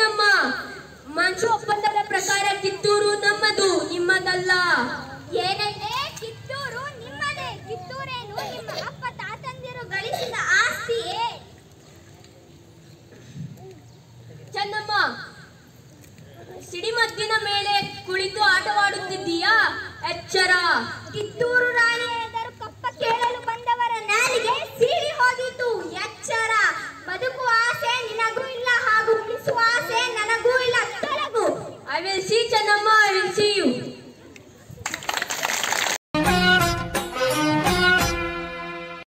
ಚೆನ್ನಮ್ಮ ಮಂಚು ಒಪ್ಪಂದದ ಪ್ರಕಾರ ಕಿತ್ತೂರು ನಮ್ಮದು ನಿಮ್ಮದಲ್ಲ ಏನಂದ್ರೆ ಕಿತ್ತೂರು ನಿಮ್ಮದೇ ಕಿತ್ತೂರೇನು ನಿಮ್ಮ ಅಪ್ಪ ತಾತಂದಿರು ಗಳಿಸಿದ ಆಸ್ತಿಯೇ ಚೆನ್ನಮ್ಮ ಸಿಡಿಮದ್ದಿನ ಮೇಲೆ ಕುಳಿತು ಆಟವಾಡುತ್ತಿದ್ದೀಯಾ ಎಚ್ಚರ ಕಿತ್ತೂರು ರಾಣಿ ಎದರು ಕಪ್ಪ ಕೇಳಲು ಬಂದವರ ನಾಲಿಗೆ ಸೀಳಿ ಹೋಗಿತು ಎಚ್ಚರ ಬದುಕುವ ಆಸೆ ನಿನಗೂ ಇಲ್ಲ ಹಾಗೂ ಉಳಿಸುವ ಆಸೆ ನನಗೂ ಇಲ್ಲ ತೊಲಗು I will see Chennamma I will see you